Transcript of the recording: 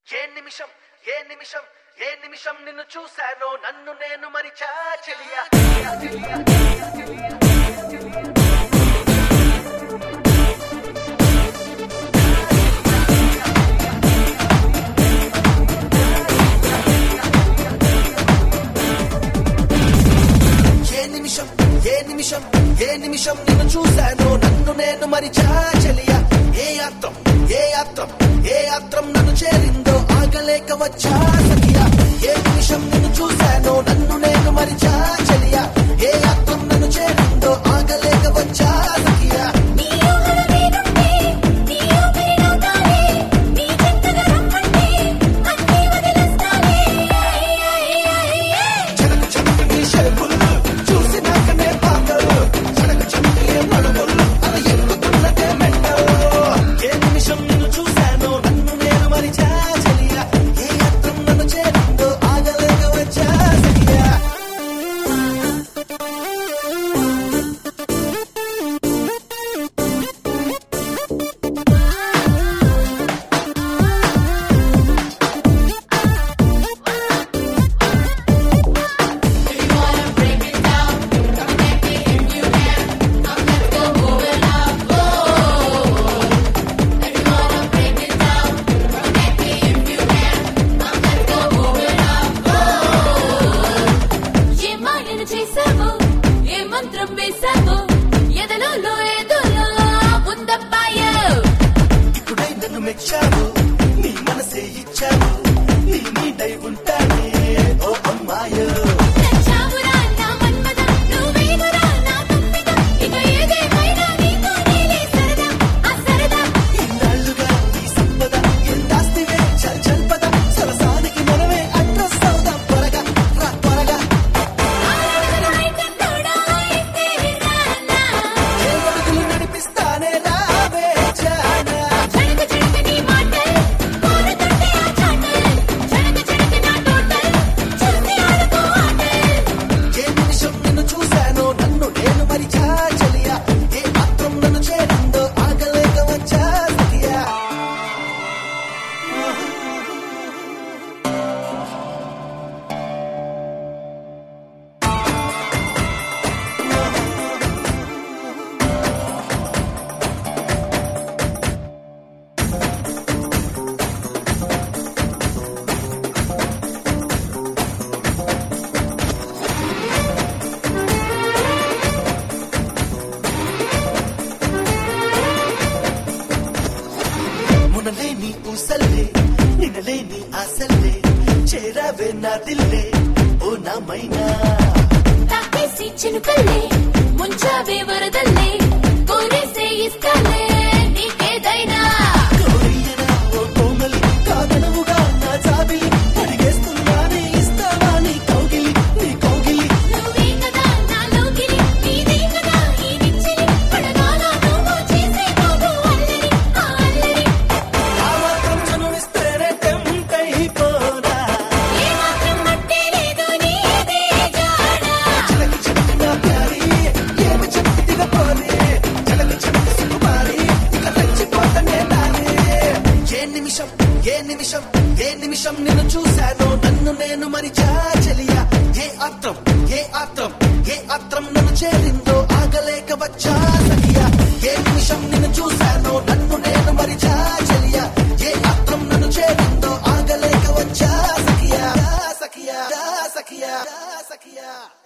ఏ నిమిషం ఏ నిమిషం ఏ నిమిషం నిన్ను చూశానో నన్ను నేను మరిచా చెలియా ఏ నిమిషం ఏ నిమిషం ఏ నిమిషం నిన్ను చూశానో నన్ను నేను మరిచా చెలియా ఏ యాత్రం ఏ యాత్రం ఏ యాత్రం నన్ను చేరిందో ఆగలేక వచ్చా సఖియా ఏ నిమిషం నిన్ను చూశానో నన్ను నేను మరిచా చెలియా ఏ యాత్రం నన్ను చేరిందో ఆగలేక వచ్చా సఖియా నీ ఊహల మీదుంటే నీ ఊపిరి నవ్వుతానే నీ చెంతగా రమ్మంటే అన్నీ వదిలేస్తానే చెనకు చెనకు నీ షేపులు చూసినాకనే పాటలు చెనకు చెనకు నడుములు అది ఎక్కుతున్నదే మెంటలు ఏ నిమిషం నిన్ను చూశానో నన్ను నేను మరిచా చెలియా ఏ యాత్రం నన్ను చేరిందో ఆగలేక వచ్చా సఖియా ఏ మాయను చేశావు ఏ మంత్రం వేశావు ఎదలో ఏదోలో ఉందబ్బాయో ఇప్పుడై నన్ను మెచ్చావు నీ మనసే ఇచ్చావు నీ నీడై ఉంటానే ఓ అమ్మాయో నచ్చావురా నా మన్మద నువ్వేనురా నా తప్పిద ఇక ఏదేమైనా నీతో నీలే సరదా ఆ సరదా ఇన్నాళ్ళుగా ఈ సంపద ఎంతాస్తివే చల్ చల్ పద సరసానికి మనమే అడ్రస్ అవుదాం త్వరగా రా త్వరగా అయితే తోడా అయితే రానా ఏ అడుగులు నడిపిస్తానే రావే జానా జనక జనక నీ మాటల్ కోరుతుంటే ఆ చాటల్ జనక జనక నా టోటల్ చూసి ఆడుకో ఆటల్ ఏ నిమిషం నిన్ను చూశానో నన్ను నేను మరిచా చెలియా ఏ మాత్రం నన్ను చేరిందో ఆగలేక వచ్చా సఖియా మునలేని ఊసల్లే నినలేని ఆసల్లే చేరావే నా దిల్లే ఓ నా మైనా తాకేసి చినుకల్లే ముంచావే వరదల్లే కోరేసే ఇస్తాలే నీకేదైనా కోరియనా ఓ కోమలి కాదనవుగా నా జాబిలి అడిగేస్తున్నానే ఇస్తావా నీ కౌగిలి నీ కౌగిలి నువ్వే కదా నా లోకిలి నీదే కదా ఈ నిచ్చిలి పడగాల నువ్వు చేసే బాబు అల్లరి ఆ అల్లరి ఆ మాత్రం చనువిస్తేనే టెంప్ట్ అయిపోనా ఏ మాత్రం మట్టే లేదు నీదే జాడా చిలకి చిలకి నా ప్యారి ఏమి చెప్పి దిగపోని చిలకి చిలకి సుకుమారి ఇక రెచ్చిపోతనే నాని ఏ నిమిషం ఏ నిమిషం ఏ నిమిషం నిన్ను చూశానో నన్ను నేను మరిచా చెలియా ఏ ఆత్రం ఏ ఆత్రం ఏ ఆత్రం నన్ను చేరిందో ఆగలేక వచ్చా సఖియా ఏ నిమిషం నిన్ను చూశానో నన్ను నేను మరిచా చెలియా ఏ ఆత్రం నన్ను చేరిందో ఆగలేక వచ్చా సఖియా సఖియా సఖియా సఖియా